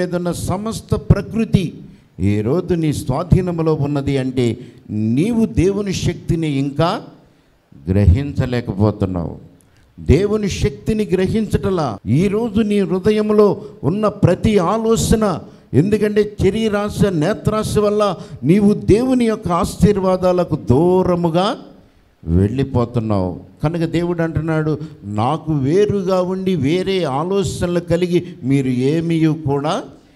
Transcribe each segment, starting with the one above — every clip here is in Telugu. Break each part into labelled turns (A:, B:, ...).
A: మీద ఉన్న సమస్త ప్రకృతి ఈ రోజు నీ స్వాధీనంలో ఉన్నది అంటే నీవు దేవుని శక్తిని ఇంకా గ్రహించలేకపోతున్నావు దేవుని శక్తిని గ్రహించటలా ఈరోజు నీ హృదయంలో ఉన్న ప్రతి ఆలోచన ఎందుకంటే శరీరాశ నేత్రాశ వల్ల నీవు దేవుని యొక్క ఆశీర్వాదాలకు దూరముగా వెళ్ళిపోతున్నావు కనుక దేవుడు అంటున్నాడు నాకు వేరుగా ఉండి వేరే ఆలోచనలు కలిగి మీరు ఏమీ కూడా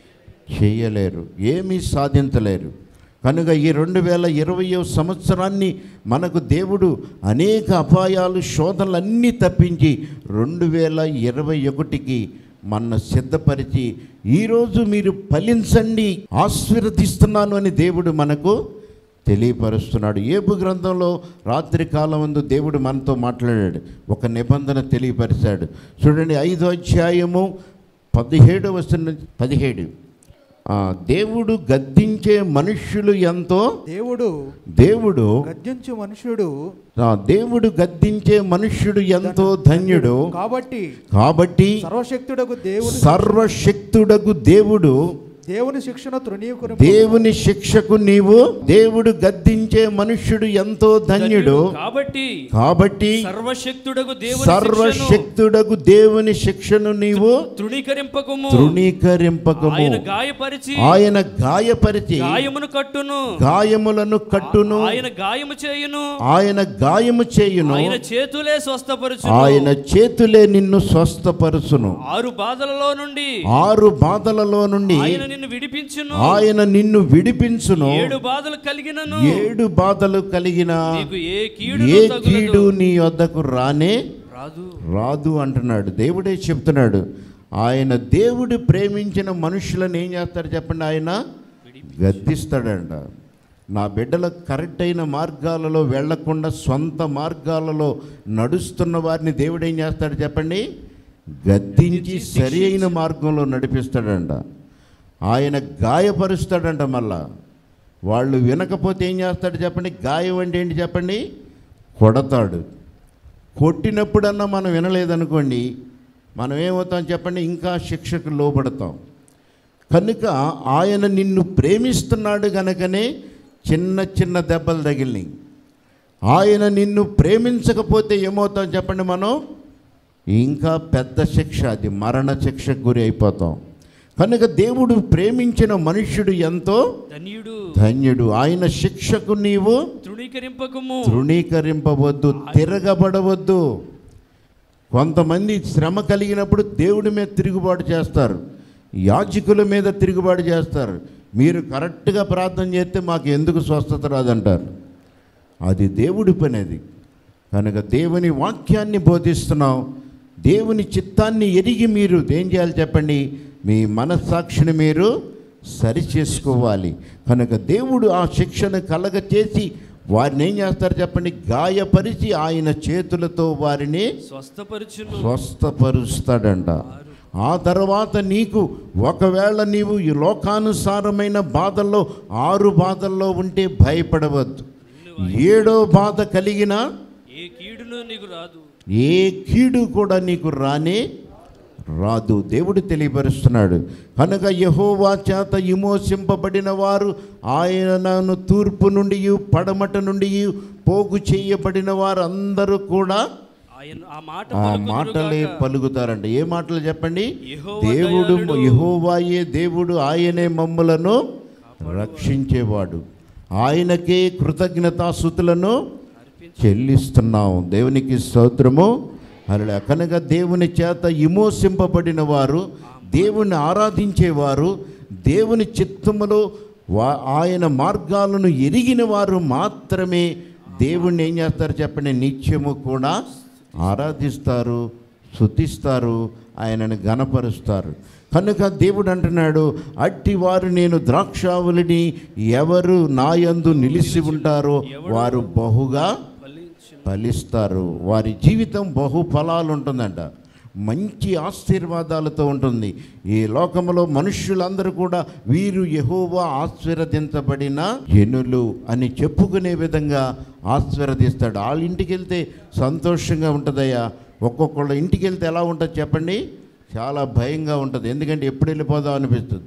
A: చేయలేరు ఏమీ సాధించలేరు కనుక ఈ రెండు వేల ఇరవయో సంవత్సరాన్ని మనకు దేవుడు అనేక అపాయాలు శోధనలన్నీ తప్పించి రెండు వేల ఇరవై ఒకటికి మన సిద్ధపరిచి ఈరోజు మీరు ఫలించండి ఆశీర్వదిస్తున్నాను అని దేవుడు మనకు తెలియపరుస్తున్నాడు ఏబు గ్రంథంలో రాత్రి కాలం ముందు దేవుడు మనతో మాట్లాడాడు ఒక నిబంధన తెలియపరిచాడు చూడండి ఐదో అధ్యాయము పదిహేడు వస్తున్న పదిహేడు ఆ, దేవుడు గద్దించే మనుష్యులు ఎంతో
B: దేవుడు
A: దేవుడు
B: గద్దించు మనుషుడు
A: ఆ, దేవుడు గద్దించే మనుష్యుడు ఎంతో ధన్యుడు
B: కాబట్టి
A: కాబట్టి
B: సర్వశక్తుడకు దేవుడు
A: సర్వశక్తుడగు దేవుడు
B: దేవుని శిక్షణ తృణీకుని
A: దేవుని శిక్షకు నీవు దేవుడు గద్దించే మనుష్యుడు ఎంతో ధన్యుడు
C: కాబట్టి
A: కాబట్టి
C: సర్వశక్తుడకు దేవుని శిక్షను
A: సర్వశక్తుడగు దేవుని శిక్షను నీవు
C: తృణీకరింపకము
A: తృణీకరింపకము
C: ఆయన గాయపరిచి
A: ఆయన గాయపరిచి
C: గాయమును కట్టును
A: గాయములను కట్టును
C: ఆయన గాయము చేయును
A: ఆయన గాయము చేయును
C: ఆయన చేతులే స్వస్థపరచు
A: ఆయన చేతులే నిన్ను స్వస్థపరుచును
C: ఆరు బాధలలో నుండి
A: ఆరు బాధలలో నుండి
C: ఆయన నిన్ను విడిపించును
A: ఆయన నిన్ను విడిపించును
C: ఏడు బాధలు కలిగినను
A: ఏడు బాధలు కలిగిన
C: నీకు ఏ కీడు
A: ఏ కీడు నీ వద్దకు రానే
C: రాదు
A: రాదు అంటున్నాడు దేవుడే చెప్తున్నాడు ఆయన దేవుడు ప్రేమించిన మనుషులను ఏం చేస్తాడు చెప్పండి ఆయన గద్దిస్తాడంట నా బిడ్డల కరెక్ట్ అయిన మార్గాలలో వెళ్లకుండా సొంత మార్గాలలో నడుస్తున్న వారిని దేవుడు ఏం చేస్తాడు చెప్పండి గద్దించి సరి అయిన మార్గంలో నడిపిస్తాడంట ఆయన గాయపరుస్తాడంట మళ్ళా వాళ్ళు వినకపోతే ఏం చేస్తాడు చెప్పండి గాయం అంటే ఏంటి చెప్పండి కొడతాడు కొట్టినప్పుడన్నా మనం వినలేదనుకోండి మనం ఏమవుతాం చెప్పండి ఇంకా శిక్షకు లోబడతాం కనుక ఆయన నిన్ను ప్రేమిస్తున్నాడు గనకనే చిన్న చిన్న దెబ్బలు తగిలినాయి ఆయన నిన్ను ప్రేమించకపోతే ఏమవుతాం చెప్పండి మనం ఇంకా పెద్ద శిక్ష అది మరణ శిక్షకు గురి అయిపోతాం కనుక దేవుడు ప్రేమించిన మనుష్యుడు ఎంతో
C: ధన్యుడు
A: ధన్యుడు ఆయన శిక్షకు నీవు
C: తృణీకరింపకము
A: తృణీకరింపవద్దు తిరగబడవద్దు కొంతమంది శ్రమ కలిగినప్పుడు దేవుడి మీద తిరుగుబాటు చేస్తారు యాజకుల మీద తిరుగుబాటు చేస్తారు మీరు కరెక్ట్గా ప్రార్థన చేస్తే మాకు ఎందుకు స్వస్థత రాదంటారు అది దేవుడి పని అది కనుక దేవుని వాక్యాన్ని బోధిస్తున్నాం దేవుని చిత్తాన్ని ఎరిగి మీరు ఏం చేయాలి చెప్పండి మీ మనస్సాక్షిని మీరు సరి చేసుకోవాలి కనుక దేవుడు ఆ శిక్షను కలగ చేసి వారిని ఏం చేస్తారు చెప్పండి గాయపరిచి ఆయన చేతులతో వారిని
C: స్వస్థపరచును
A: స్వస్థపరుస్తాడంట ఆ తర్వాత నీకు ఒకవేళ నీవు ఈ లోకానుసారమైన బాధల్లో ఆరు బాధల్లో ఉంటే భయపడవద్దు ఏడో బాధ కలిగిన
C: ఏ కీడును నీకు రాదు
A: ఏ కీడు కూడా నీకు రానే రాదు దేవుడు తెలియపరుస్తున్నాడు కనుక యహోవా చేత విమోచింపబడిన వారు ఆయనను తూర్పు నుండి పడమట నుండి పోగు చేయబడిన వారు అందరూ కూడా
C: ఆయన ఆ మాట
A: ఆ
C: పలుకుదురుగాక.
A: మాటలే పలుకుతారంట ఏ మాటలు చెప్పండి
C: యెహోవా
A: దేవుడు
C: దయాళుడు.
A: యహోవాయే దేవుడు ఆయనే మమ్ములను రక్షించేవాడు ఆయనకే కృతజ్ఞతాసుతులను చెల్లిస్తున్నాం దేవునికి స్తోత్రము అలా కనుక దేవుని చేత విమోసింపబడిన వారు దేవుని ఆరాధించేవారు దేవుని చిత్తములో వా ఆయన మార్గాలను ఎరిగిన వారు మాత్రమే దేవుణ్ణి ఏం చేస్తారు చెప్పండి నిత్యము కూడా ఆరాధిస్తారు శుద్ధిస్తారు ఆయనను గణపరుస్తారు కనుక దేవుడు అంటున్నాడు అట్టి వారు నేను ద్రాక్షావళిని ఎవరు నాయందు నిలిచి ఉంటారో వారు బహుగా
C: ఫలించును.
A: ఫలిస్తారు వారి జీవితం బహు ఫలాలు ఉంటుందంట మంచి ఆశీర్వాదాలతో ఉంటుంది ఈ లోకంలో మనుష్యులందరూ కూడా వీరు యెహోవా ఆశీర్వదించబడిన జనులు అని చెప్పుకునే విధంగా ఆశీర్వదిస్తాడు వాళ్ళ ఇంటికి వెళ్తే సంతోషంగా ఉంటుందయ్యా ఒక్కొక్కళ్ళ ఇంటికి వెళ్తే ఎలా ఉంటుంది చెప్పండి చాలా భయంగా ఉంటుంది ఎందుకంటే ఎప్పుడు వెళ్ళిపోదాం అనిపిస్తుంది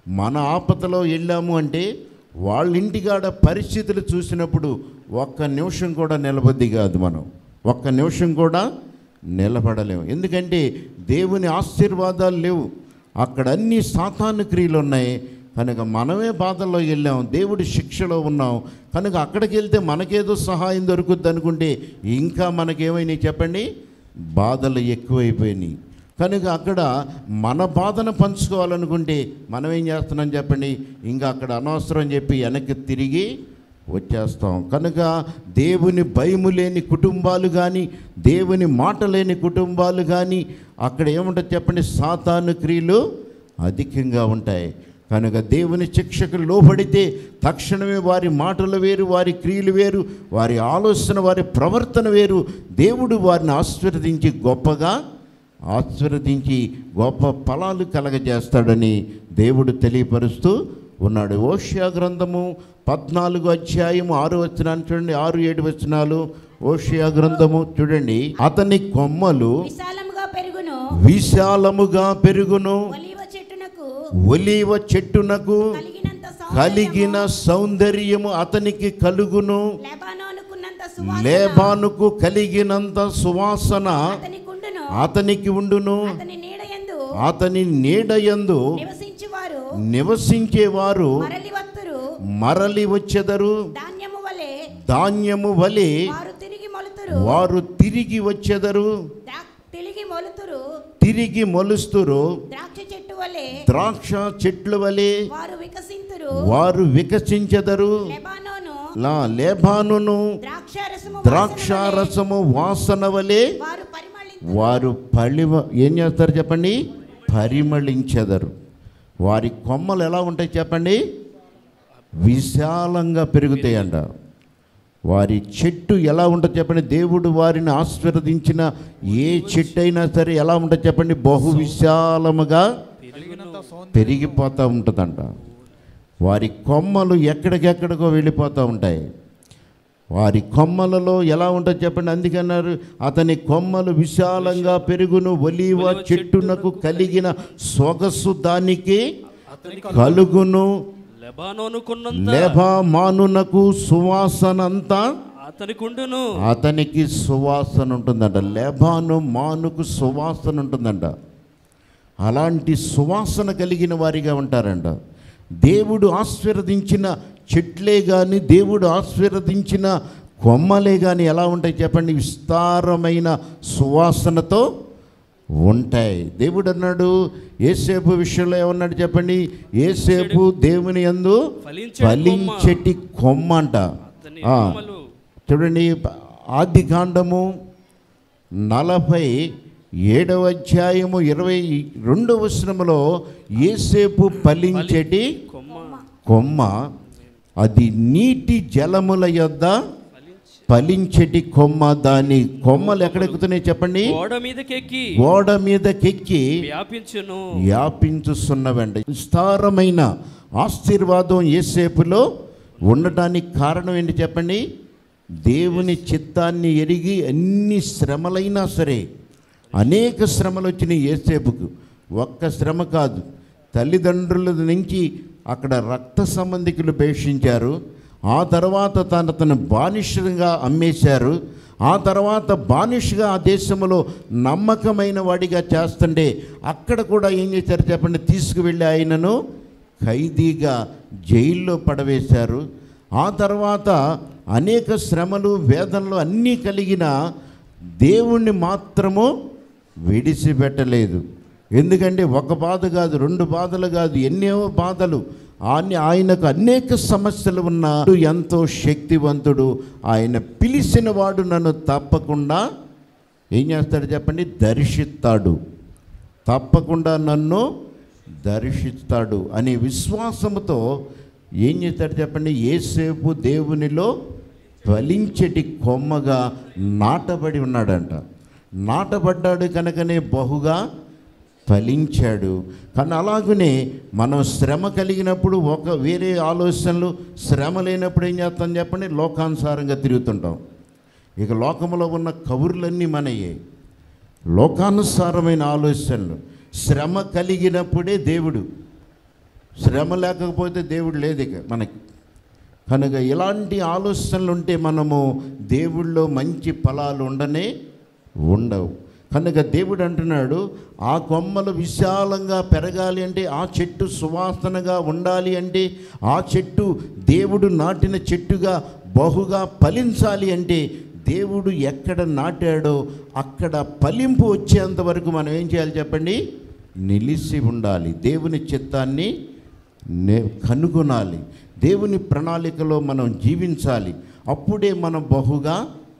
A: మన ఆపదలో వెళ్ళాము అంటే వాళ్ళ ఇంటికాడ పరిస్థితులు చూసినప్పుడు ఒక్క నిమిషం కూడా నిలబద్ది కాదు మనం ఒక్క నిమిషం కూడా నిలబడలేము ఎందుకంటే దేవుని ఆశీర్వాదాలు లేవు అక్కడ అన్ని సాతాను క్రియలు ఉన్నాయి కనుక మనమే బాధల్లో వెళ్ళాం దేవుడి శిక్షలో ఉన్నాం కనుక అక్కడికి వెళ్తే మనకేదో సహాయం దొరుకుద్ది అనుకుంటే ఇంకా మనకేమైనాయి చెప్పండి బాధలు ఎక్కువైపోయినాయి కనుక అక్కడ మన బాధను పంచుకోవాలనుకుంటే మనం ఏం చేస్తున్నాం చెప్పండి ఇంకా అక్కడ అనవసరం అని చెప్పి వెనక్కి తిరిగి వచ్చేస్తాం కనుక దేవుని భయము లేని కుటుంబాలు కానీ దేవుని మాట లేని కుటుంబాలు కానీ అక్కడ ఏముంటుంది చెప్పండి సాతాను క్రియలు అధికంగా ఉంటాయి కనుక దేవుని శిక్షకు లోబడితే తక్షణమే వారి మాటలు వేరు వారి క్రియలు వేరు వారి ఆలోచన వారి ప్రవర్తన వేరు దేవుడు వారిని ఆశీర్వదించి గొప్పగా ఆశీర్వదించి గొప్ప ఫలాలు కలగజేస్తాడని దేవుడు తెలియపరుస్తూ ఉన్నాడు ఓషియా గ్రంథము పద్నాలుగు అధ్యాయము ఆరు వచనాన్ని చూడండి ఆరు ఏడు వచనాలు ఓషియా గ్రంథము చూడండి అతని కొమ్మలు
D: విశాలముగా పెరుగును
A: విశాలముగా పెరుగును
D: ఒలీవ చెట్టునకు
A: ఒలీవ చెట్టునకు
D: కలిగినంత
A: కలిగిన సౌందర్యము అతనికి కలుగును
D: లేబానోనుకున్నంత సువాసన
A: లేబానుకు కలిగినంత సువాసన
D: అతని కుండును
A: అతనికి ఉండును
D: అతని నీడయందు
A: అతని నీడయందు
D: నివసించువారు
A: నివసించేవారు
D: మరలి వత్తురు
A: మరలి వచ్చెదరు
D: ధాన్యము వలె
A: ధాన్యము వలె
D: వారు తిరిగి మొలుతురు
A: వారు తిరిగి వచ్చెదరు
D: ద్రాక్- తిరిగి మొలుతురు
A: తిరిగి మొలుస్తురు
D: ద్రాక్ష చెట్టు వలె
A: ద్రాక్ష చెట్లు వలె
D: వారు వికసింతురు
A: వారు వికసించెదరు
D: లెబానోను
A: లా లేబానును
D: ద్రాక్ష రసము
A: ద్రాక్ష రసము వాసన వలె
D: వారు పరిమళి
A: వారు పళ్ళి ఏం చేస్తారు చెప్పండి పరిమళించెదరు వారి కొమ్మలు ఎలా ఉంటాయి చెప్పండి విశాలంగా పెరుగుతాయంట వారి చెట్టు ఎలా ఉంటుంది చెప్పండి దేవుడు వారిని ఆశీర్వదించిన ఏ చెట్టు అయినా సరే ఎలా ఉంటుంది చెప్పండి బహు విశాలముగా
B: కలిగినంత సౌందర్యం
A: పెరిగిపోతూ ఉంటుందంట వారి కొమ్మలు ఎక్కడికెక్కడికో వెళ్ళిపోతూ ఉంటాయి వారి కొమ్మలలో ఎలా ఉంటుంది చెప్పండి అందుకన్నారు అతని కొమ్మలు విశాలంగా పెరుగును ఒలీవ చెట్టునకు కలిగిన సొగసు దానికి కలుగును
C: లెబానోనుకున్నంత
A: లేబా మానునకు సువాసన అంతా
C: అతనికుండును
A: అతనికి సువాసన ఉంటుందంట లేబాను మానుకు సువాసన ఉంటుందంట అలాంటి సువాసన కలిగిన వారిగా ఉంటారంట దేవుడు ఆశీర్వదించిన చెట్లే కానీ దేవుడు ఆశీర్వదించిన కొమ్మలే కానీ ఎలా ఉంటాయి చెప్పండి విస్తారమైన సువాసనతో ఉంటాయి దేవుడు అన్నాడు ఏసేపు విషయంలో ఏమన్నాడు చెప్పండి ఏసేపు దేవుని యందు
C: ఫలించెడి
A: ఫలించెటి కొమ్మ అంట
C: అతని
A: ఆ.
C: కొమ్మలు
A: చూడండి ఆది కాండము నలభై ఏడవ అధ్యాయము ఇరవై రెండవ వచనములో ఏసేపు ఫలించెటి
C: కొమ్మ
A: కొమ్మ అది నీటి జలముల యొద్ద ఫలించెటి కొమ్మ దాని కొమ్మలు ఎక్కడెక్కుతున్నాయి చెప్పండి
C: గోడ మీదకెక్కి
A: గోడ మీదకెక్కి
C: వ్యాపించును
A: వ్యాపించుస్తున్నవండి విస్తారమైన ఆశీర్వాదం ఏసేపులో ఉండటానికి కారణం ఏంటి చెప్పండి దేవుని చిత్తాన్ని ఎరిగి అన్ని శ్రమలైనా సరే అనేక శ్రమలు వచ్చినాయి ఏసేపుకు ఒక్క శ్రమ కాదు తల్లిదండ్రుల నుంచి అక్కడ రక్త సంబంధికులు పేషించారు ఆ తర్వాత తన తన బానిసగా అమ్మేశారు ఆ తర్వాత బానిషగా ఆ దేశంలో నమ్మకమైన వాడిగా చేస్తుంటే అక్కడ కూడా ఏం చేశారు చెప్పండి తీసుకువెళ్ళి ఆయనను ఖైదీగా జైల్లో పడవేశారు ఆ తర్వాత అనేక శ్రమలు వేదనలు అన్నీ కలిగిన దేవుణ్ణి మాత్రము విడిచిపెట్టలేదు ఎందుకంటే ఒక బాధ కాదు రెండు బాధలు కాదు ఎన్నో బాధలు ఆయన ఆయనకు అనేక సమస్యలు ఉన్నా ఎంతో శక్తివంతుడు ఆయన పిలిచిన వాడు నన్ను తప్పకుండా ఏం చేస్తాడు చెప్పండి దర్శిస్తాడు తప్పకుండా నన్ను దర్శిస్తాడు అనే విశ్వాసముతో ఏం చేస్తాడు చెప్పండి ఏసేపు దేవునిలో ఫలించటి కొమ్మగా నాటబడి ఉన్నాడంట నాటబడ్డాడు కనుకనే బహుగా ఫలించాడు కానీ అలాగనే మనం శ్రమ కలిగినప్పుడు ఒక వేరే ఆలోచనలు శ్రమ లేనప్పుడు ఏం చేస్తాం చెప్పండి లోకానుసారంగా తిరుగుతుంటాం ఇక లోకంలో ఉన్న కబుర్లన్నీ మనయే లోకానుసారమైన ఆలోచనలు శ్రమ కలిగినప్పుడే దేవుడు శ్రమ లేకపోతే దేవుడు లేదు ఇక మనకి కనుక ఇలాంటి ఆలోచనలు ఉంటే మనము దేవుళ్ళో మంచి ఫలాలు ఉండనే ఉండవు కనుక దేవుడు అంటున్నాడు ఆ కొమ్మలు విశాలంగా పెరగాలి అంటే ఆ చెట్టు సువాసనగా ఉండాలి అంటే ఆ చెట్టు దేవుడు నాటిన చెట్టుగా బహుగా ఫలించాలి అంటే దేవుడు ఎక్కడ నాటాడో అక్కడ ఫలింపు వచ్చేంత వరకు మనం ఏం చేయాలి చెప్పండి నిలిచి ఉండాలి దేవుని చిత్తాన్ని నే కనుగొనాలి దేవుని ప్రణాళికలో మనం జీవించాలి అప్పుడే మనం బహుగా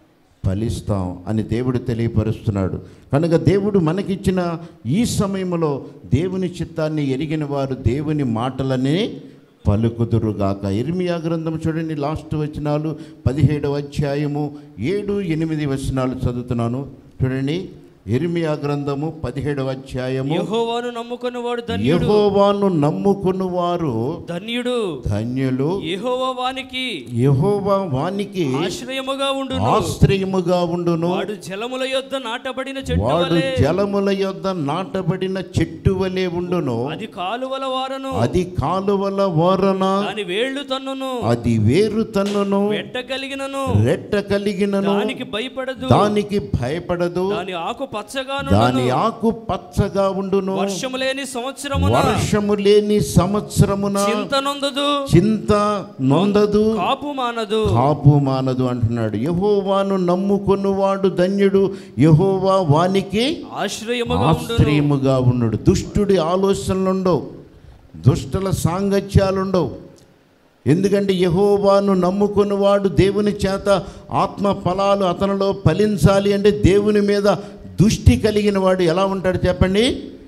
A: ఫలిస్తాం అని దేవుడు తెలియపరుస్తున్నాడు కనుక దేవుడు మనకిచ్చిన ఈ సమయంలో దేవుని చిత్తాన్ని ఎరిగిన వారు దేవుని మాటలనే పలుకుదురుగాక ఇర్మియా గ్రంథం చూడండి లాస్ట్ వచనాలు పదిహేడవ అధ్యాయము ఏడు ఎనిమిది వచనాలు చదువుతున్నాను చూడండి ఇర్మియా గ్రంథము పదిహేడవ అధ్యాయము
C: యెహోవాను నమ్ముకుని వాడు ధన్యుడు
A: యహోవాను నమ్ముకుని వారు
C: ధన్యుడు
A: ధన్యులు
C: యెహోవా వానికి
A: యహోవా వానికి
C: ఆశ్రయముగా ఉండును
A: ఆశ్రయముగా ఉండును
C: వాడు జలముల యొద్ద నాటబడిన చెట్టు
A: వాడు
C: వలె
A: జలముల యొద్ద నాటబడిన చెట్టు వలె ఉండును
C: అది కాలువల వారను
A: అది కాలువల ఓరన
C: దాని వేళ్లు తన్నును
A: అది వేరు తన్నును
C: వెట్ట కలిగినను
A: రెట్ట కలిగినను
C: దానికి భయపడదు
A: దానికి భయపడదు
C: దాని ఆకు పచ్చగా
A: దాని ఆకు పచ్చగా ఉండును
C: వర్షము లేని సంవత్సరమున
A: వర్షము లేని సంవత్సరమున
C: చింత నొందదు
A: చింత నొందదు
C: కాపు మానదు
A: కాపు మానదు అంటున్నాడు యహోవాను నమ్ముకొనువాడు ధన్యుడు యహోవా వానికి
C: ఆశ్రయముగా ఉండును
A: ఆశ్రయముగా ఉన్నాడు దుష్టుడి ఆలోచనలుండవు దుష్టుల సాంగత్యాలుండవు ఎందుకంటే యహోవాను నమ్ముకున్నవాడు దేవుని చేత ఆత్మ ఫలాలు అతనిలో ఫలించాలి అంటే దేవుని మీద దుష్టి కలిగిన వాడు ఎలా ఉంటాడు చెప్పండి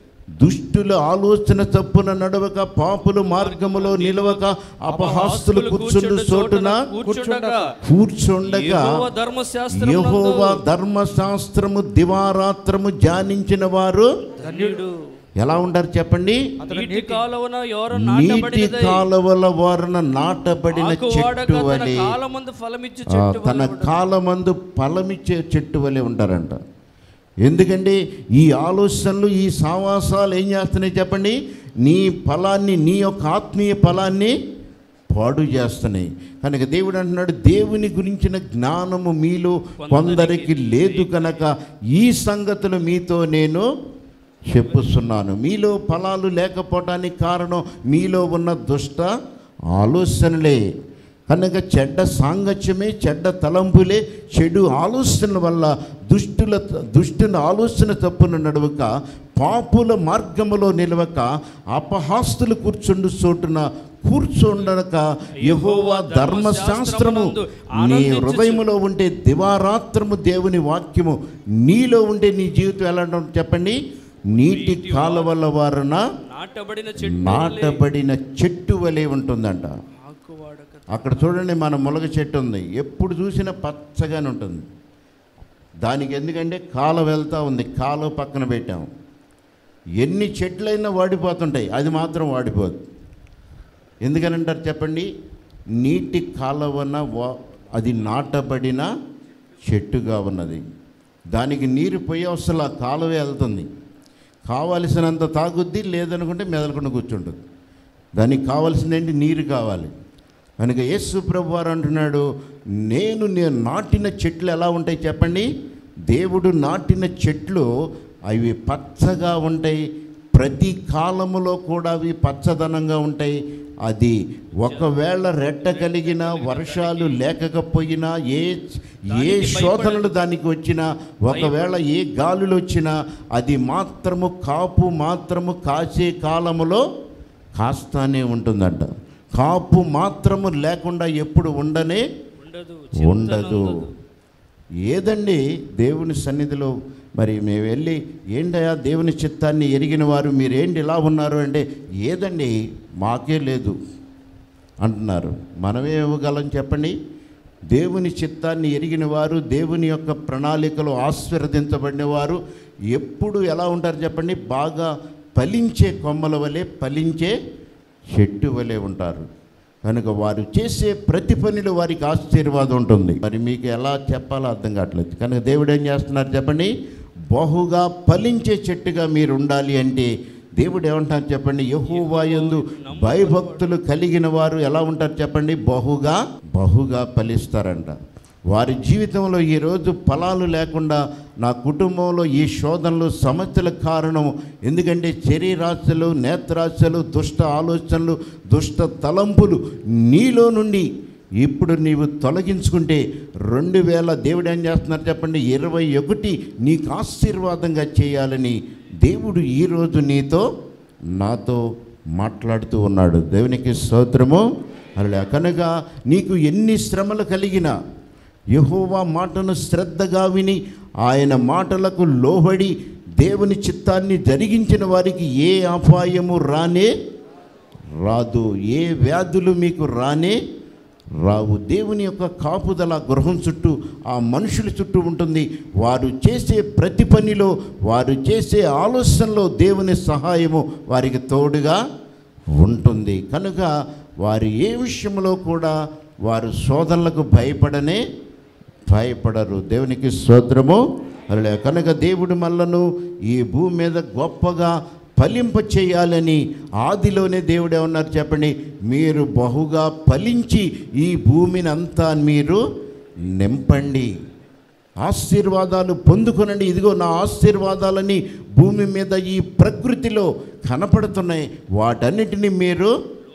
A: దుష్టుల ఆలోచన తప్పున నడవక పాపుల మార్గములో నిలవక అపహాస్తులు కూర్చుండు చోటున
C: కూర్చుండగా
A: కూర్చుండగా
C: యెహోవా ధర్మశాస్త్రం
A: యెహోవా ధర్మశాస్త్రము దివారాత్రము ధ్యానించిన వారు
C: ధన్యుడు
A: ఎలా ఉంటారు చెప్పండి
C: నీటి కాలువన ఎవరు
A: నీటి
C: నాటబడినదై
A: కాలువల వారన నాటబడిన
C: ఆకు వాడక
A: చెట్టు
C: తన
A: వలె
C: కాలమందు ఫలమిచ్చు
A: ఆ,
C: చెట్టు
A: తన
C: వలె ఉండును.
A: కాలమందు ఫలమిచ్చే చెట్టు వలె ఉంటారంట ఎందుకంటే ఈ ఆలోచనలు ఈ సావాసాలు ఏం చేస్తున్నాయి చెప్పండి నీ ఫలాన్ని నీ యొక్క ఆత్మీయ ఫలాన్ని పాడు చేస్తున్నాయి కనుక దేవుడు అంటున్నాడు దేవుని గురించిన జ్ఞానము మీలో కొందరికి లేదు కనుక ఈ సంగతులు మీతో నేను చెప్పుస్తున్నాను మీలో ఫలాలు లేకపోవటానికి కారణం మీలో ఉన్న దుష్ట ఆలోచనలే కనుక చెడ్డ సాంగత్యమే చెడ్డ తలంపులే చెడు ఆలోచనల వల్ల దుష్టుల దుష్టుల ఆలోచన తప్పున నడవక పాపుల మార్గములో నిలవక అపహాస్తులు కూర్చుండు చోటున కూర్చుండక యహోవా ధర్మశాస్త్రము నీ హృదయములో ఉంటే దివారాత్రము దేవుని వాక్యము నీలో ఉంటే నీ జీవితం ఎలా ఉంటుంది చెప్పండి నీటి కాలువల వారన
C: నాటబడిన చెట్టు
A: నాటబడిన చెట్టు వలె ఉంటుందంట
C: ఆకు వాడక
A: అక్కడ చూడండి మన ములగ చెట్టు ఉంది ఎప్పుడు చూసినా పచ్చగానే ఉంటుంది దానికి ఎందుకంటే కాల వెళ్తా ఉంది కాలువ పక్కన పెట్టాం ఎన్ని చెట్లైనా వాడిపోతుంటాయి అది మాత్రం వాడిపోదు ఎందుకనంటారు చెప్పండి నీటి కాలువన వా అది నాటబడిన చెట్టుగా ఉన్నది దానికి నీరు పోయి అసలు ఆ కాలువే వెళ్తుంది కావలసినంత తాగుద్ది లేదనుకుంటే మెదలకుండా కూర్చుంటుంది దానికి కావాల్సిందేంటి నీరు కావాలి కనుక యేసు ప్రభు వారు అంటున్నాడు నేను నేను నాటిన చెట్లు ఎలా ఉంటాయి చెప్పండి దేవుడు నాటిన చెట్లు అవి పచ్చగా ఉంటాయి ప్రతి కాలములో కూడా అవి పచ్చదనంగా ఉంటాయి అది ఒకవేళ రెట్ట కలిగిన వర్షాలు లేకపోయినా ఏ ఏ శోధనలు దానికి వచ్చినా ఒకవేళ ఏ గాలులు వచ్చినా అది మాత్రము కాపు మాత్రము కాసే కాలములో కాస్తానే ఉంటుందంట కాపు మాత్రము లేకుండా ఎప్పుడు ఉండనే
C: ఉండదు
A: ఉండదు ఏదండి దేవుని సన్నిధిలో మరి మేము వెళ్ళి ఏంటయ్యా దేవుని చిత్తాన్ని ఎరిగిన వారు మీరేంటి ఇలా ఉన్నారు అంటే ఏదండి మాకే లేదు అంటున్నారు మనమే ఇవ్వగలం చెప్పండి దేవుని చిత్తాన్ని ఎరిగిన వారు దేవుని యొక్క ప్రణాళికలో ఆశీర్వదించబడిన వారు ఎప్పుడు ఎలా ఉంటారు చెప్పండి బాగా ఫలించే కొమ్మల వలె ఫలించే చెట్టు వలె ఉంటారు కనుక వారు చేసే ప్రతి పనిలో వారికి ఆశీర్వాదం ఉంటుంది మరి మీకు ఎలా చెప్పాలో అర్థం కావట్లేదు కనుక దేవుడు ఏం చేస్తున్నారు చెప్పండి బహుగా ఫలించే చెట్టుగా మీరు ఉండాలి అంటే దేవుడు ఏమంటారు చెప్పండి యహోవా యందు భయభక్తులు కలిగిన వారు ఎలా ఉంటారు చెప్పండి బహుగా బహుగా ఫలిస్తారంట వారి జీవితంలో ఈరోజు ఫలాలు లేకుండా నా కుటుంబంలో ఈ శోధనలు సమస్యల కారణం ఎందుకంటే శరీరాశలు నేత్రాశలు దుష్ట ఆలోచనలు దుష్ట తలంపులు నీలో నుండి ఇప్పుడు నీవు తొలగించుకుంటే రెండు వేల దేవుడు ఏం చేస్తున్నారు చెప్పండి ఇరవై ఒకటి నీకు ఆశీర్వాదంగా చేయాలని దేవుడు ఈరోజు నీతో నాతో మాట్లాడుతూ ఉన్నాడు దేవునికి స్తోత్రము అలా కనుక నీకు ఎన్ని శ్రమలు కలిగినా యహోవా మాటను శ్రద్ధగా విని ఆయన మాటలకు లోబడి దేవుని చిత్తాన్ని జరిగించిన వారికి ఏ అపాయము రానే రాదు ఏ వ్యాధులు మీకు రానే రావు దేవుని యొక్క కాపుదల గృహం చుట్టూ ఆ మనుషుల చుట్టూ ఉంటుంది వారు చేసే ప్రతి పనిలో వారు చేసే ఆలోచనలో దేవుని సహాయము వారికి తోడుగా ఉంటుంది కనుక వారు ఏ విషయంలో కూడా వారు శోధనలకు భయపడనే భయపడరు దేవునికి స్తోత్రము అలా కనుక దేవుడు మళ్ళను ఈ భూమి మీద గొప్పగా ఫలింప చేయాలని ఆదిలోనే దేవుడు ఏమన్నారు చెప్పండి మీరు బహుగా ఫలించి ఈ భూమిని అంతా మీరు నింపండి ఆశీర్వాదాలు పొందుకొనండి ఇదిగో నా ఆశీర్వాదాలని భూమి మీద ఈ ప్రకృతిలో కనపడుతున్నాయి వాటన్నిటిని మీరు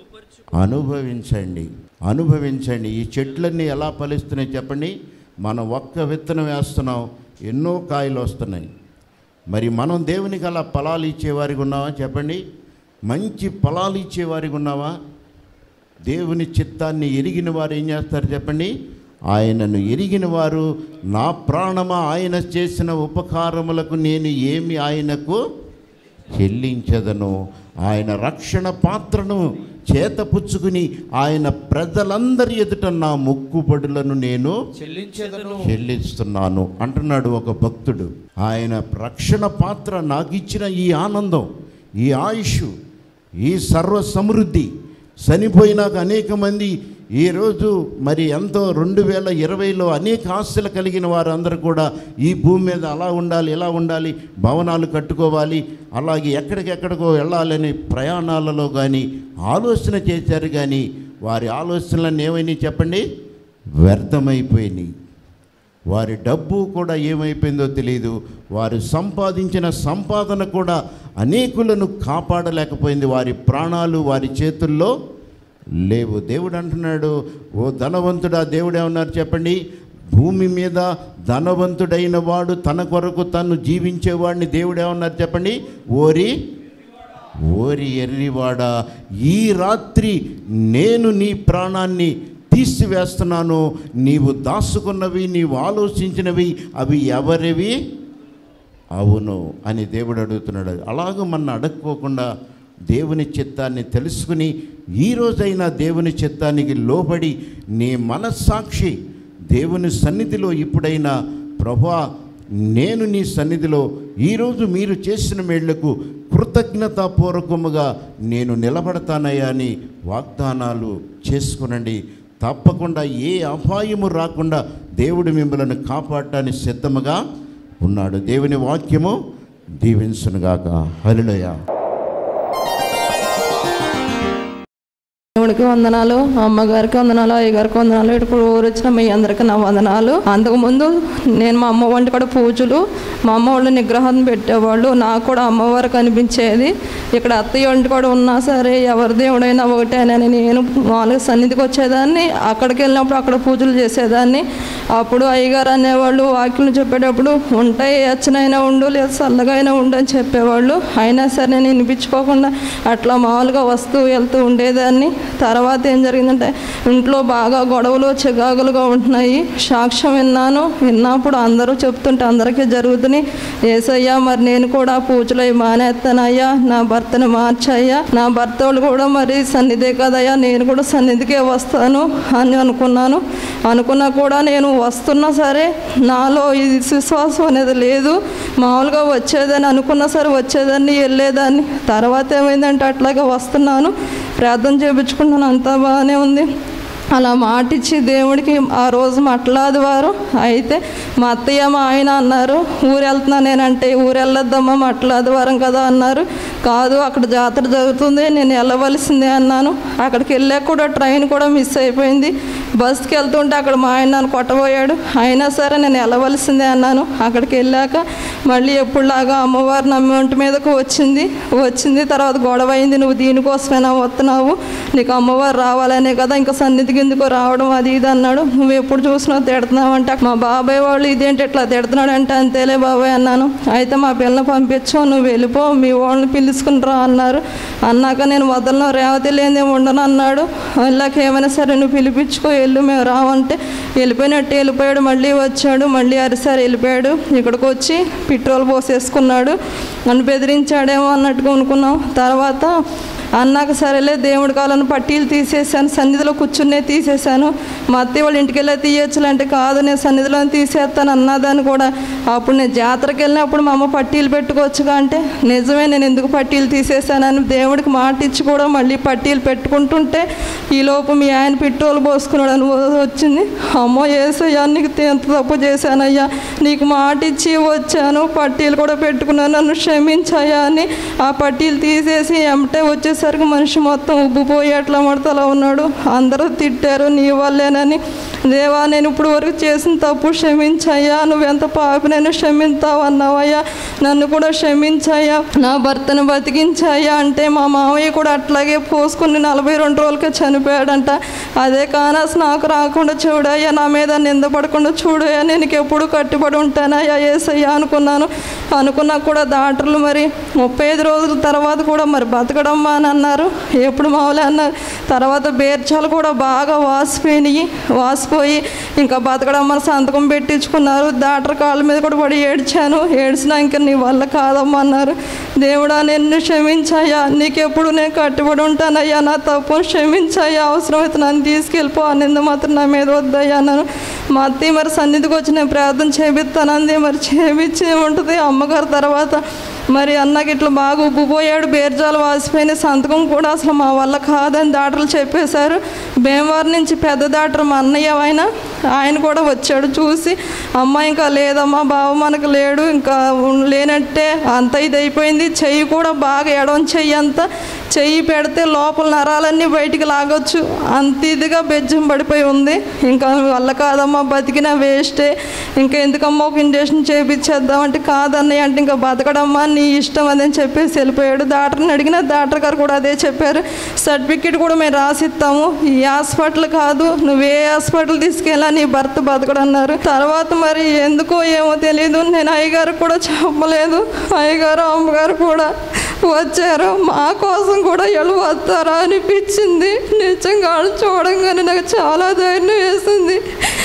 A: అనుభవించండి అనుభవించండి ఈ చెట్లన్నీ ఎలా ఫలిస్తున్నాయి చెప్పండి మనం ఒక్క విత్తనం వేస్తున్నాం ఎన్నో కాయలు వస్తున్నాయి మరి మనం దేవునికి అలా ఫలాలు ఇచ్చేవారికి ఉన్నావా చెప్పండి మంచి ఫలాలు ఇచ్చేవారికి ఉన్నావా దేవుని చిత్తాన్ని ఎరిగిన వారు ఏం చేస్తారు చెప్పండి ఆయనను ఎరిగిన వారు నా ప్రాణమా ఆయన చేసిన ఉపకారములకు నేను ఏమి ఆయనకు చెల్లించదను ఆయన రక్షణ పాత్రను చేతపుచ్చుకుని ఆయన ప్రజలందరి ఎదుట నా మొక్కుబడులను నేను
C: చెల్లించేదను
A: చెల్లిస్తున్నాను అంటున్నాడు ఒక భక్తుడు ఆయన రక్షణ పాత్ర నాకు ఇచ్చిన ఈ ఆనందం ఈ ఆయుష్ ఈ సర్వ సమృద్ధి చనిపోయినాక అనేక మంది ఈరోజు మరి ఎంతో రెండు వేల ఇరవైలో అనేక ఆశలు కలిగిన వారందరూ కూడా ఈ భూమి మీద అలా ఉండాలి ఇలా ఉండాలి భవనాలు కట్టుకోవాలి అలాగే ఎక్కడికెక్కడికో వెళ్ళాలని ప్రయాణాలలో కానీ ఆలోచన చేశారు కానీ వారి ఆలోచనలన్నీ ఏమైనాయి చెప్పండి వ్యర్థమైపోయినాయి వారి డబ్బు కూడా ఏమైపోయిందో తెలియదు వారు సంపాదించిన సంపాదన కూడా అనేకులను కాపాడలేకపోయింది వారి ప్రాణాలు వారి చేతుల్లో లేవు దేవుడు అంటున్నాడు ఓ ధనవంతుడా దేవుడు ఏమన్నారు చెప్పండి భూమి మీద ధనవంతుడైన వాడు తన కొరకు తను జీవించేవాడిని దేవుడు ఏమన్నారు చెప్పండి ఓరి ఓరి ఎర్రివాడా ఈ రాత్రి నేను నీ ప్రాణాన్ని తీసివేస్తున్నాను నీవు దాచుకున్నవి నీవు ఆలోచించినవి అవి ఎవరివి అవును అని దేవుడు అడుగుతున్నాడు అలాగ మన అడగకోకుండా దేవుని చిత్తాన్ని తెలుసుకుని ఈ రోజైనా దేవుని చిత్తానికి లోబడి నీ మనస్సాక్షి దేవుని సన్నిధిలో ఇప్పుడైనా ప్రభా నేను నీ సన్నిధిలో ఈరోజు మీరు చేసిన మేళ్లకు కృతజ్ఞతాపూర్వకముగా నేను నిలబడతానయ్యా అని వాగ్దానాలు చేసుకునండి తప్పకుండా ఏ అపాయము రాకుండా దేవుడు మిమ్మల్ని కాపాడటానికి సిద్ధముగా ఉన్నాడు దేవుని వాక్యము దీవించునుగాక హరిలయ
E: దేవుడికి వందనాలు అమ్మగారికి వందనాలు అయ్యగారికి వందనాలు ఇక్కడ ఊరు వచ్చిన మీ అందరికీ నా వందనాలు అంతకుముందు నేను మా అమ్మ వంటి కూడా పూజలు మా అమ్మ వాళ్ళు నిగ్రహం పెట్టేవాళ్ళు నాకు కూడా అమ్మవారు కనిపించేది ఇక్కడ అత్తయ్య వంటి కూడా ఉన్నా సరే ఎవరి దేవుడైనా ఒకటేనని నేను మామూలుగా సన్నిధికి వచ్చేదాన్ని అక్కడికి వెళ్ళినప్పుడు అక్కడ పూజలు చేసేదాన్ని అప్పుడు అయ్యగారు అనేవాళ్ళు వాక్యం చెప్పేటప్పుడు ఉంటాయి ఎచ్చనైనా ఉండు లేదా చల్లగా అయినా ఉండు అని చెప్పేవాళ్ళు అయినా సరే నేను వినిపించుకోకుండా అట్లా మామూలుగా వస్తూ వెళ్తూ ఉండేదాన్ని తర్వాత ఏం జరిగిందంటే ఇంట్లో బాగా గొడవలు చికాకులుగా ఉంటున్నాయి సాక్ష్యం విన్నాను విన్నప్పుడు అందరూ చెప్తుంటే అందరికీ జరుగుతున్నాయి ఏసయ్యా మరి నేను కూడా పూజలు అవి మానేస్తానయ్యా నా భర్తను మార్చయ్యా నా భర్త వాళ్ళు కూడా మరి సన్నిధే కదయ్యా నేను కూడా సన్నిధికే వస్తాను అని అనుకున్నాను అనుకున్నా కూడా నేను వస్తున్నా సరే నాలో ఇది విశ్వాసం అనేది లేదు మామూలుగా వచ్చేదని అనుకున్నా సరే వచ్చేదాన్ని వెళ్ళేదాన్ని తర్వాత ఏమైందంటే అట్లాగే వస్తున్నాను ప్రార్థన చేయించుకుంటున్నాను అంతా బాగానే ఉంది అలా మాటిచ్చి దేవుడికి ఆ రోజు మట్లాది వారు అయితే మా అత్తయ్య మా ఆయన అన్నారు ఊరు వెళ్తున్నా నేనంటే ఊరు వెళ్ళొద్దమ్మా మట్లాది వారం కదా అన్నారు కాదు అక్కడ జాతర జరుగుతుంది నేను వెళ్ళవలసిందే అన్నాను అక్కడికి వెళ్ళాక కూడా ట్రైన్ కూడా మిస్ అయిపోయింది బస్కి వెళ్తుంటే అక్కడ మా ఆయన నన్ను కొట్టబోయాడు అయినా సరే నేను వెళ్ళవలసిందే అన్నాను అక్కడికి వెళ్ళాక మళ్ళీ ఎప్పుడులాగా అమ్మవారు నా ఒంటి మీదకు వచ్చింది వచ్చింది తర్వాత గొడవ అయింది నువ్వు దీనికోసమైనా వస్తున్నావు నీకు అమ్మవారు రావాలనే కదా ఇంకా సన్నిధి కిందకు రావడం అది ఇది అన్నాడు నువ్వు ఎప్పుడు చూసినా తిడుతున్నావు అంటే మా బాబాయ్ వాళ్ళు ఇదేంటి ఇట్లా తిడుతున్నాడు అంటే అంతేలే బాబాయ్ అన్నాను అయితే మా పిల్లని పంపించు నువ్వు వెళ్ళిపో మీ వాళ్ళని పిలుచుకుని రా అన్నారు అన్నాక నేను వదలను రేవతి లేదే ఉండను అన్నాడు వెళ్ళాక ఏమైనా సరే నువ్వు పిలిపించుకో వెళ్ళు మేము రావంటే వెళ్ళిపోయినట్టు వెళ్ళిపోయాడు మళ్ళీ వచ్చాడు మళ్ళీ అరిసారి వెళ్ళిపోయాడు ఇక్కడికి వచ్చి పెట్రోల్ పోసేసుకున్నాడు నన్ను బెదిరించాడేమో అన్నట్టుగా అనుకున్నాం తర్వాత అన్నాక సరేలే దేవుడి కాలను పట్టీలు తీసేసాను సన్నిధిలో కూర్చునే తీసేశాను మా అత్తయ్య వాళ్ళ ఇంటికి వెళ్ళి తీయచ్చులంటే కాదు నేను సన్నిధిలో తీసేస్తాను అన్నదాన్ని కూడా అప్పుడు నేను జాతరకి వెళ్ళినప్పుడు మా అమ్మ పట్టీలు పెట్టుకోవచ్చుగా అంటే నిజమే నేను ఎందుకు పట్టీలు తీసేశానని దేవుడికి మాట ఇచ్చి కూడా మళ్ళీ పట్టీలు పెట్టుకుంటుంటే ఈలోపు మీ ఆయన పెట్రోల్ పోసుకున్నాడు అని వచ్చింది అమ్మో ఏసయ్యా నీకు ఎంత తప్పు చేశానయ్యా నీకు మాట ఇచ్చి వచ్చాను పట్టీలు కూడా పెట్టుకున్నాను నన్ను క్షమించాయా అని ఆ పట్టీలు తీసేసి ఎమటే వచ్చేసరికి మనిషి మొత్తం ఉబ్బిపోయి ఎట్లా మడతలా ఉన్నాడు అందరూ తిట్టారు నీ వల్లేనని దేవా నేను ఇప్పుడు వరకు చేసిన తప్పు క్షమించయ్యా నువ్వెంత పాపినైనా క్షమించావు అన్నావయ్యా నన్ను కూడా క్షమించయ్యా నా భర్తను బతికించాయా అంటే మా మామయ్య కూడా అట్లాగే పోసుకుని నలభై రెండు రోజులకే చనిపోయాడంట అదే కానాస్ నాకు రాకుండా చూడయ్యా నా మీద నిందపడకుండా చూడయ్యా నేను నీకు ఎప్పుడు కట్టుబడి ఉంటానయ్యా ఏసయ్యా అనుకున్నాను అనుకున్నా కూడా డాక్టర్లు మరి ముప్పై ఐదు రోజుల తర్వాత కూడా మరి బతకడమ్మా అని అన్నారు ఎప్పుడు మామూలే అన్నారు తర్వాత బేర్చాలు కూడా బాగా వాసిపోయినాయి వాసిపోయి ఇంకా బతకడమ్మ సంతకం పెట్టించుకున్నారు డాక్టర్ కాళ్ళ మీద కూడా పడి ఏడ్చాను ఏడ్చినా ఇంకా నీ వల్ల కాదమ్మా అన్నారు దేవుడా నిన్ను క్షమించాయా నీకెప్పుడు నేను కట్టుబడి ఉంటానయ్యా నా తప్పును క్షమించాయా అవసరమైతే నన్ను తీసుకెళ్ళిపో నింద మాత్రం నా మీద వద్దయ్యా అన్నాను మా అత్తయ్య మరి సన్నిధికి వచ్చి నేను ప్రార్థన చేపిస్తానంది మరి చేపించి ఉంటుంది అమ్మగారు తర్వాత మరి అన్నకి ఇట్లా బాగా ఉబ్బిపోయాడు బేర్జాలు వాసిపోయిన సంతకం కూడా అసలు మా వల్ల కాదని డాక్టర్లు చెప్పేశారు భీమవరం నుంచి పెద్ద డాక్టర్ మా అన్నయ్య ఆయన ఆయన కూడా వచ్చాడు చూసి అమ్మ ఇంకా లేదమ్మా బావ మనకు లేడు ఇంకా ఉన్- లేనట్టే అంత ఇది అయిపోయింది చెయ్యి కూడా బాగా ఎడవం చెయ్యి అంతా చెయ్యి పెడితే లోపల నరాలన్నీ బయటికి లాగొచ్చు అంత ఇదిగా బెజ్జం పడిపోయి ఉంది ఇంకా వల్ల కాదమ్మా బతికిన వేస్టే ఇంకా ఎందుకమ్మా ఒక ఇంజక్షన్ చేపించేద్దామంటే కాదన్నయ్య అంటే ఇంకా బతకడమ్మా నీ ఇష్టం అదని చెప్పేసి వెళ్ళిపోయాడు డాక్టర్ని అడిగిన డాక్టర్ గారు కూడా అదే చెప్పారు సర్టిఫికెట్ కూడా మేము రాసిస్తాము ఈ హాస్పిటల్ కాదు నువ్వు ఏ హాస్పిటల్ తీసుకెళ్ళా నీ భర్త బతకడన్నారు తర్వాత మరి ఎందుకో ఏమో తెలియదు నేను అయ్యగారు కూడా చెప్పలేదు అయ్యగారు అమ్మగారు కూడా వచ్చారు మా కోసం కూడా వీళ్ళు వస్తారా అనిపించింది నిజంగా వాళ్ళు చూడంగానే నాకు చాలా ధైర్యం వేసింది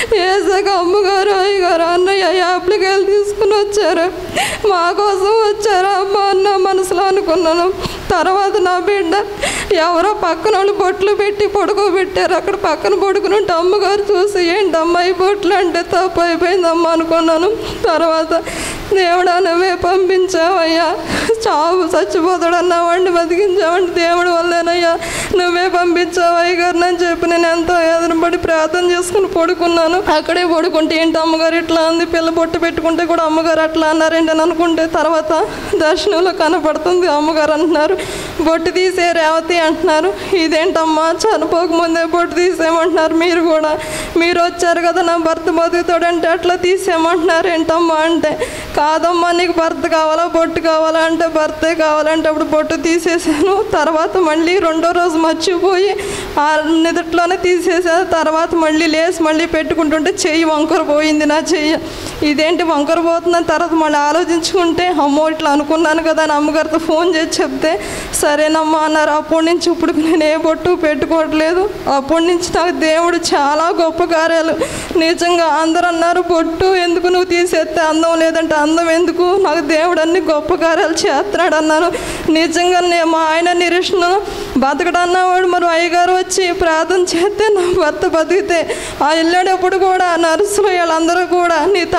E: వేసాక అమ్మగారు అయ్యగారు అన్నయ్య యాప్లికాయలు తీసుకుని వచ్చారు మా కోసం వచ్చారా అమ్మ అన్న మనసులో అనుకున్నాను తర్వాత నా బిడ్డ ఎవరో పక్కన వాళ్ళు బొట్లు పెట్టి పడుకోబెట్టారు అక్కడ పక్కన పడుకుని ఉంటే అమ్మగారు చూసి ఏంటి అమ్మాయి బొట్లు అంటే తప్పు అయిపోయిందమ్మా అనుకున్నాను తర్వాత దేవుడా నువ్వే పంపించావయ్యా చావు చచ్చిపోతాడన్నా వాడిని బతికించావంటే దేవుడి వల్లేనయ్యా నువ్వే పంపించావు అయ్యగారు అని చెప్పి నేను ఎంతో ఎదురుపడి ప్రార్థన చేసుకుని పడుకున్నాను అక్కడే పడుకుంటే ఏంటి అమ్మగారు ఇట్లా అంది పిల్ల బొట్టు పెట్టుకుంటే కూడా అమ్మగారు అట్లా అన్నారేంటి అని అనుకుంటే తర్వాత దర్శనంలో కనపడుతుంది అమ్మగారు అంటున్నారు బొట్టు తీసే రేవతి అంటున్నారు ఇదేంటమ్మా చనిపోకముందే బొట్టు తీసేయమంటున్నారు మీరు కూడా మీరు వచ్చారు కదా నా భర్త బతుకుతాడంటే అట్లా తీసేయమంటున్నారు ఏంటమ్మా అంటే కాదమ్మా నీకు భర్త కావాలా బొట్టు కావాలా అంటే భర్తే కావాలంటే అప్పుడు బొట్టు తీసేసాను తర్వాత మళ్ళీ రెండో రోజు మర్చిపోయి ఆ నిదట్లోనే తీసేసాను తర్వాత మళ్ళీ లేసి మళ్ళీ పెట్టుకుంటుంటే చెయ్యి వంకర పోయింది నా చెయ్యి ఇదేంటి వంకర పోతుందని తర్వాత మళ్ళీ ఆలోచించుకుంటే అమ్మో ఇట్లా అనుకున్నాను కదా అని అమ్మగారితో ఫోన్ చేసి చెప్తే సరేనమ్మా అన్నారు అప్పటి నుంచి ఇప్పుడు నేను ఏ బొట్టు పెట్టుకోవట్లేదు అప్పటి నుంచి నాకు దేవుడు చాలా గొప్ప కార్యాలు నిజంగా అందరూ అన్నారు బొట్టు ఎందుకు నువ్వు తీసేస్తే అందం లేదంటే అందం ఎందుకు నాకు దేవుడు అన్ని గొప్ప కార్యాలు చేస్తున్నాడు అన్నాను నిజంగా నే- మా ఆయన నిరీక్షణ బతకడన్నవాడు మరి అయ్యగారు వచ్చి ప్రార్థన చేస్తే నా భర్త బతికితే ఆ వెళ్ళేటప్పుడు కూడా నర్సులు వీళ్ళందరూ కూడా నీ తా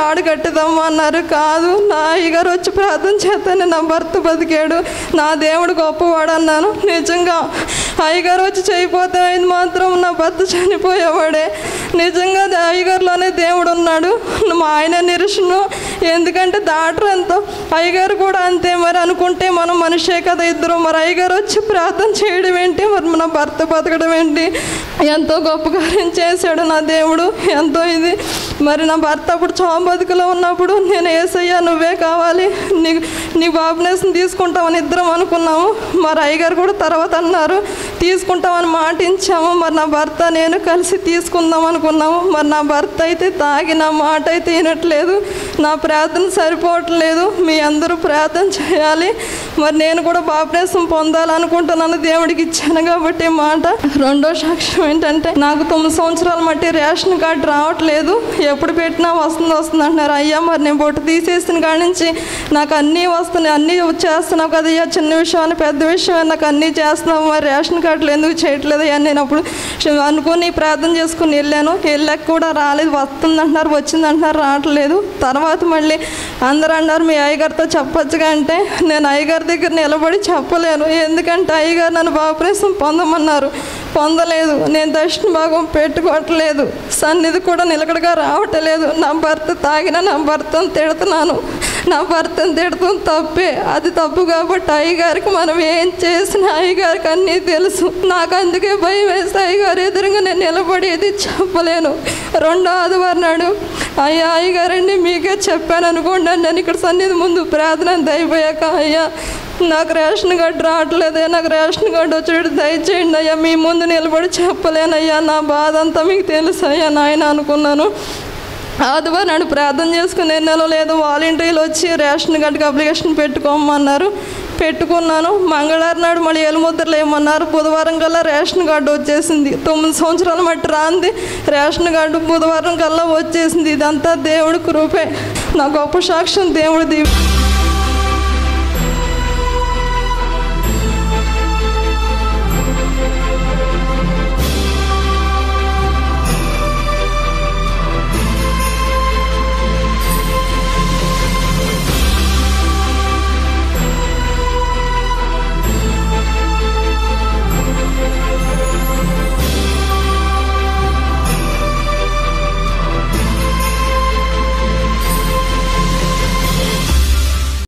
E: తాడు కట్టిదమ్మా అన్నారు కాదు నా అయ్యగారు వచ్చి ప్రార్థన చేస్తాను నా భర్త బతికాడు నా దేవుడు గొప్పవాడు అన్నాను నిజంగా అయ్యగారు వచ్చి చేయిపోతే ఆయన మాత్రం నా భర్త చనిపోయేవాడే నిజంగా దే- అయ్యగారులోనే దేవుడు ఉన్నాడు మా ఆయన నిరసను ఎందుకంటే డాక్టర్ ఎంతో అయ్యగారు కూడా అంతే మరి అనుకుంటే మనం మనిషే కదా ఇద్దరు మరి అయ్యగారు వచ్చి ప్రార్థన చేయడం ఏంటి మరి నా భర్త బతకడం ఏంటి ఎంతో గొప్ప కార్యం చేశాడు నా దేవుడు ఎంతో ఇది మరి నా భర్త అప్పుడు చావు బతుకులో ఉన్నప్పుడు నేను ఏసయ్యా నువ్వే కావాలి నీ నీ బాబునేసం తీసుకుంటామని ఇద్దరం అనుకున్నాము మరి అయ్యగారు కూడా తర్వాత అన్నారు తీసుకుంటామని మాట ఇచ్చాము మరి నా భర్త నేను కలిసి తీసుకుందాం అనుకున్నాము మరి నా భర్త అయితే తాగి నా మాట అయితే వినట్లేదు నా ప్రార్థన సరిపోవట్లేదు మీ అందరూ ప్రార్థన చేయాలి మరి నేను కూడా బాప్నేసం పొందాలనుకుంటున్నాను దేవుడికి ఇచ్చాను కాబట్టి ఈ మాట రెండో సాక్ష్యం ఏంటంటే నాకు తొమ్మిది సంవత్సరాల మట్టి రేషన్ కార్డు రావట్లేదు ఎప్పుడు పెట్టినా వస్తుంది వస్తుంది అంటున్నారు అయ్యా మరి నేను బొట్టు తీసేసిన కాడి నుంచి నాకు అన్నీ వస్తున్నాయి అన్నీ చేస్తున్నావు కదా అయ్యా చిన్న విషయం అని పెద్ద విషయం అని నాకు అన్నీ చేస్తున్నావు మరి రేషన్ కార్డులు ఎందుకు చేయట్లేదు అయ్యా నేను అప్పుడు అనుకుని ప్రార్థన చేసుకుని వెళ్ళాను వెళ్ళాక కూడా రాలేదు వస్తుంది అంటున్నారు వచ్చింది అంటున్నారు రావట్లేదు తర్వాత మళ్ళీ అందరూ అన్నారు మీ అయ్యగారితో చెప్పొచ్చుగా అంటే నేను అయ్యగారి దగ్గర నిలబడి చెప్పలేను ఎందుకంటే అయ్యగారు నన్ను బాప్రేసం పొందమన్నారు పొందలేదు నేను దర్శన భాగం పెట్టుకోవట్లేదు సన్నిధి కూడా నిలకడగా రావట్లేదు నా భర్త తాగిన నా భర్తను తిడుతున్నాను నా భర్తను తిడతాం తప్పే అది తప్పు కాబట్టి అయ్యగారికి మనం ఏం చేసిన అయ్యగారికి అన్నీ తెలుసు నాకు అందుకే భయం వేస్తే అయ్యగారు ఎదురుగా నేను నిలబడి ఇది చెప్పలేను రెండో ఆదివారం నాడు అయ్యా అయ్యగారండి మీకే చెప్పాను అనుకోండి నేను ఇక్కడ సన్నిధి ముందు ప్రార్థన అంతా అయిపోయాక అయ్యా నాకు రేషన్ కార్డు రావట్లేదే నాకు రేషన్ కార్డు వచ్చేటట్టు దయచేయండి అయ్యా మీ ముందు నిలబడి చెప్పలేనయ్యా నా బాధ అంతా మీకు తెలుసు అయ్యా నాయన అనుకున్నాను ఆదివారం నాడు ప్రార్థన చేసుకుని నెలలో లేదు వాలంటీర్లు వచ్చి రేషన్ కార్డుకి అప్లికేషన్ పెట్టుకోమన్నారు పెట్టుకున్నాను మంగళవారం నాడు మళ్ళీ ఎలుముద్రలు ఏమన్నారు బుధవారం కల్లా రేషన్ కార్డు వచ్చేసింది తొమ్మిది సంవత్సరాల మట్టి రాంది రేషన్ కార్డు బుధవారం కల్లా వచ్చేసింది ఇదంతా దేవుడి కృపే నా గొప్ప సాక్ష్యం దేవుడి దీవి